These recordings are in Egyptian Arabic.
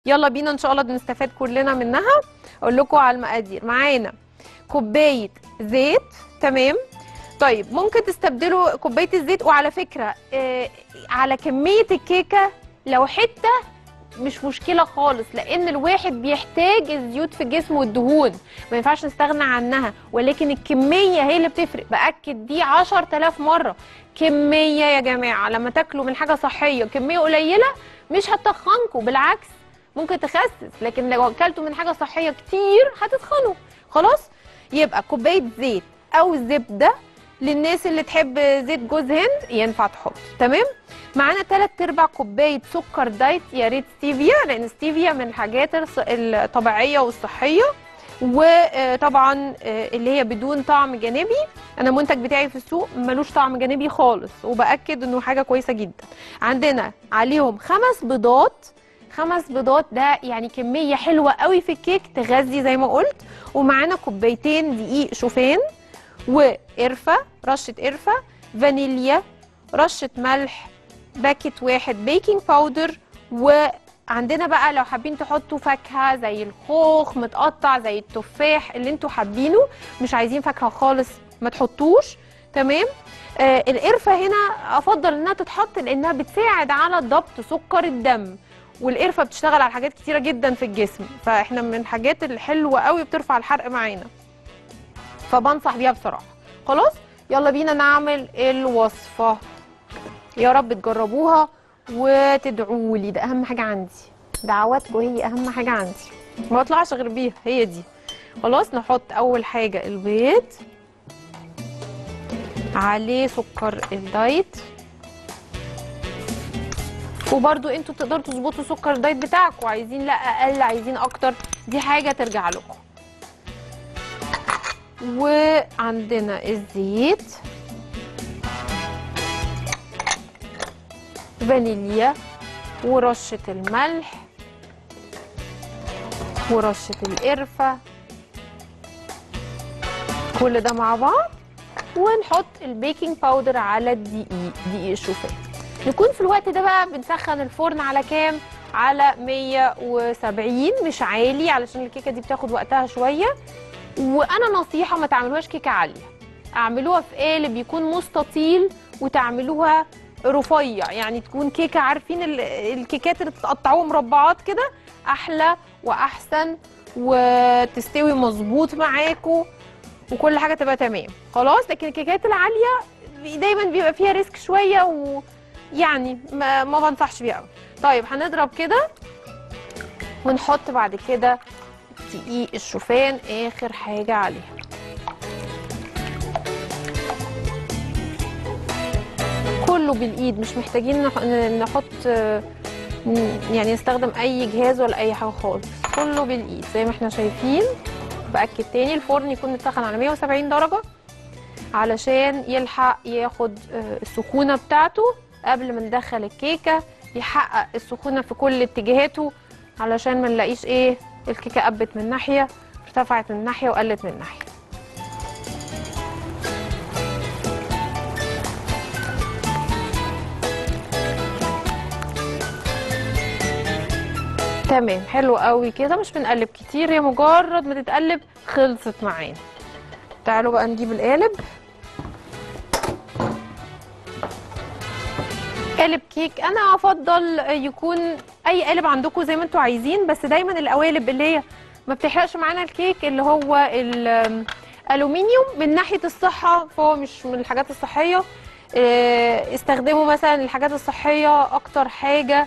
يلا بينا ان شاء الله نستفاد كلنا منها اقول لكم على المقادير معانا كوبايه زيت تمام طيب ممكن تستبدلوا كوبايه الزيت وعلى فكره آه على كميه الكيكه لو حته مش مشكله خالص لان الواحد بيحتاج الزيوت في جسمه والدهون ما ينفعش نستغنى عنها ولكن الكميه هي اللي بتفرق باكد دي 10000 مره كميه يا جماعه لما تاكلوا من حاجه صحيه كميه قليله مش هتخنكوا بالعكس ممكن تخسس لكن لو اكلتوا من حاجه صحيه كتير هتتخنوا خلاص يبقى كوبايه زيت او زبده للناس اللي تحب زيت جوز هند ينفع تحط تمام معانا 3 ارباع كوبايه سكر دايت يا ريت ستيفيا لان ستيفيا من الحاجات الص- الطبيعيه والصحيه وطبعا اللي هي بدون طعم جانبي انا المنتج بتاعي في السوق ملوش طعم جانبي خالص وباكد انه حاجه كويسه جدا عندنا عليهم خمس بيضات خمس بيضات ده يعني كميه حلوه قوي في الكيك تغذي زي ما قلت ومعانا كوبايتين دقيق شوفان وقرفه رشه قرفه فانيليا رشه ملح باكت واحد بيكنج باودر وعندنا بقى لو حابين تحطوا فاكهه زي الخوخ متقطع زي التفاح اللي انتوا حابينه مش عايزين فاكهه خالص ما تحطوش تمام آه القرفه هنا افضل انها تتحط لانها بتساعد على ضبط سكر الدم والقرفه بتشتغل على حاجات كتيره جدا في الجسم فاحنا من الحاجات الحلوه قوي بترفع الحرق معانا فبنصح بيها بصراحه خلاص يلا بينا نعمل الوصفه يا رب تجربوها وتدعوا لي ده اهم حاجه عندي دعواتكم هي اهم حاجه عندي ما بطلعش غير بيها هي دي خلاص نحط اول حاجه البيض عليه سكر الدايت وبرضو انتوا تقدروا تظبطوا سكر الدايت بتاعكم عايزين لا اقل عايزين اكتر دي حاجه ترجع لكم وعندنا الزيت فانيليا ورشة الملح ورشة القرفة كل ده مع بعض ونحط البيكنج باودر على الدقيق دقيق الشوفان نكون في الوقت ده بقى بنسخن الفرن على كام على 170 مش عالي علشان الكيكه دي بتاخد وقتها شويه وانا نصيحه ما تعملوهاش كيكه عاليه اعملوها في قالب يكون مستطيل وتعملوها رفيع يعني تكون كيكه عارفين ال- الكيكات اللي بتقطعوها مربعات كده احلى واحسن وتستوي مظبوط معاكم وكل حاجه تبقى تمام خلاص لكن الكيكات العاليه دايما بيبقى فيها ريسك شويه ويعني ما, ما بنصحش بيها قوي طيب هنضرب كده ونحط بعد كده دقيق الشوفان اخر حاجه عليها كله بالايد مش محتاجين نح- نحط آه، ن- يعني نستخدم اي جهاز ولا اي حاجه خالص كله بالايد زي ما احنا شايفين باكد تاني الفرن يكون متسخن على 170 درجه علشان يلحق ياخد آه، السخونه بتاعته قبل ما ندخل الكيكه يحقق السخونه في كل اتجاهاته علشان ما نلاقيش ايه الكيكه قبت من ناحيه ارتفعت من ناحيه وقلت من ناحيه تمام حلو قوي كده مش بنقلب كتير هي مجرد ما تتقلب خلصت معانا تعالوا بقى نجيب القالب قالب كيك انا افضل يكون اي قالب عندكم زي ما انتوا عايزين بس دايما القوالب اللي هي ما بتحرقش معانا الكيك اللي هو الالومنيوم من ناحيه الصحه فهو مش من الحاجات الصحيه آه، استخدموا مثلا الحاجات الصحيه اكتر حاجه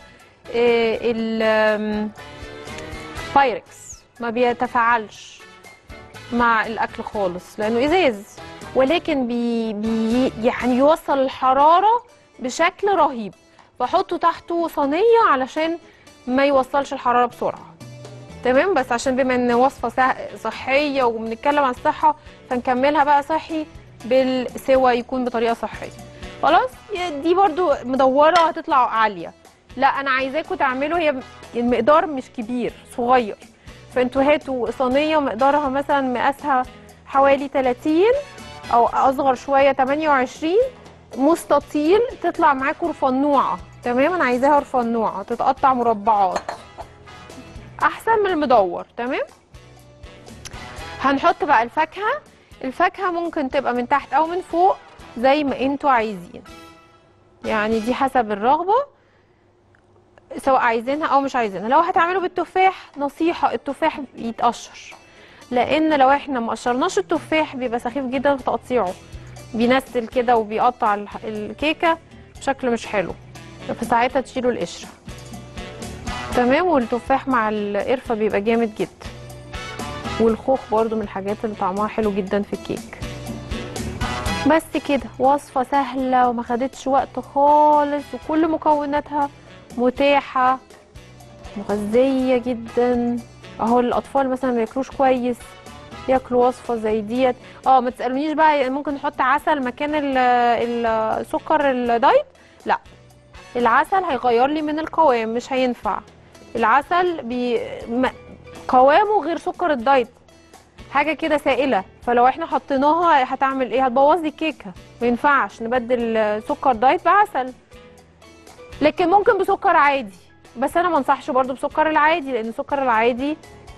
البايركس ما بيتفاعلش مع الاكل خالص لانه ازاز ولكن بي بي يعني يوصل الحراره بشكل رهيب فحطوا تحته صينيه علشان ما يوصلش الحراره بسرعه تمام بس عشان بما ان وصفه سه- صحيه وبنتكلم عن الصحه فنكملها بقى صحي بالسوا يكون بطريقه صحيه خلاص دي برضو مدوره هتطلع عاليه لا انا عايزاكم تعملوا هي المقدار مش كبير صغير فانتوا هاتوا صينيه مقدارها مثلا مقاسها حوالي 30 او اصغر شويه 28 مستطيل تطلع معاكم رفنوعه تمام انا عايزاها رفنوعه تتقطع مربعات احسن من المدور تمام هنحط بقى الفاكهه الفاكهه ممكن تبقى من تحت او من فوق زي ما انتوا عايزين يعني دي حسب الرغبه سواء عايزينها او مش عايزينها لو هتعملوا بالتفاح نصيحه التفاح يتقشر لان لو احنا ما قشرناش التفاح بيبقى سخيف جدا في تقطيعه بينستل كده وبيقطع الح- الكيكه بشكل مش حلو فساعتها تشيلوا القشره تمام والتفاح مع القرفه بيبقى جامد جدا والخوخ برضو من الحاجات اللي طعمها حلو جدا في الكيك بس كده وصفه سهله وما خدتش وقت خالص وكل مكوناتها متاحه مغذيه جدا اهو الاطفال مثلا ما ياكلوش كويس ياكلوا وصفه زي ديت اه ما تسالونيش بقى يعني ممكن نحط عسل مكان ال- السكر الدايت لا العسل هيغير لي من القوام مش هينفع العسل بي... م... قوامه غير سكر الدايت حاجه كده سائله فلو احنا حطيناها هتعمل ايه هتبوظ لي الكيكه ما ينفعش نبدل سكر دايت بعسل لكن ممكن بسكر عادي بس انا ما انصحش برضو بسكر العادي لان السكر العادي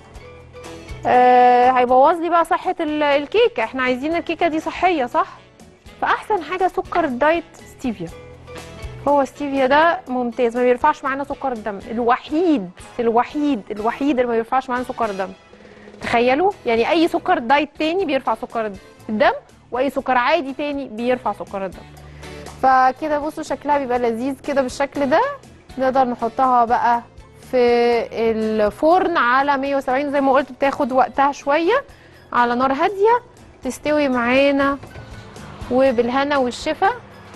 آه هيبوظ لي بقى صحه ال- الكيكه احنا عايزين الكيكه دي صحيه صح فاحسن حاجه سكر الدايت ستيفيا هو ستيفيا ده ممتاز ما بيرفعش معانا سكر الدم الوحيد الوحيد الوحيد اللي ما بيرفعش معانا سكر الدم تخيلوا يعني اي سكر دايت تاني بيرفع سكر الدم واي سكر عادي تاني بيرفع سكر الدم فكده بصوا شكلها بيبقى لذيذ كده بالشكل ده نقدر نحطها بقى في الفرن على 170 زي ما قلت بتاخد وقتها شويه على نار هاديه تستوي معانا وبالهنا والشفا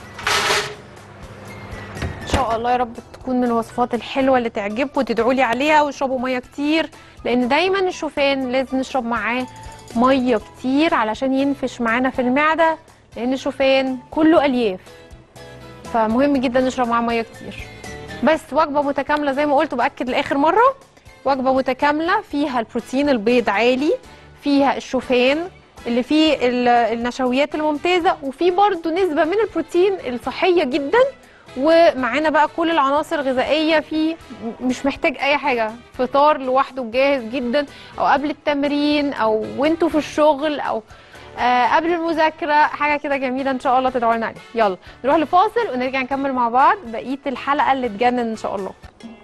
ان شاء الله يا رب تكون من الوصفات الحلوه اللي تعجبكم وتدعوا لي عليها واشربوا ميه كتير لان دايما الشوفان لازم نشرب معاه ميه كتير علشان ينفش معانا في المعده لان الشوفان كله الياف فمهم جدا نشرب معاه ميه كتير بس وجبه متكامله زي ما قلت باكد لاخر مره وجبه متكامله فيها البروتين البيض عالي فيها الشوفان اللي فيه ال- النشويات الممتازه وفي برضو نسبه من البروتين الصحيه جدا ومعانا بقى كل العناصر الغذائيه فيه مش محتاج اي حاجه فطار لوحده جاهز جدا او قبل التمرين او وانتوا في الشغل او آه قبل المذاكره حاجه كده جميله ان شاء الله تدعوا لنا عليها يلا نروح لفاصل ونرجع نكمل مع بعض بقيه الحلقه اللي تجنن ان شاء الله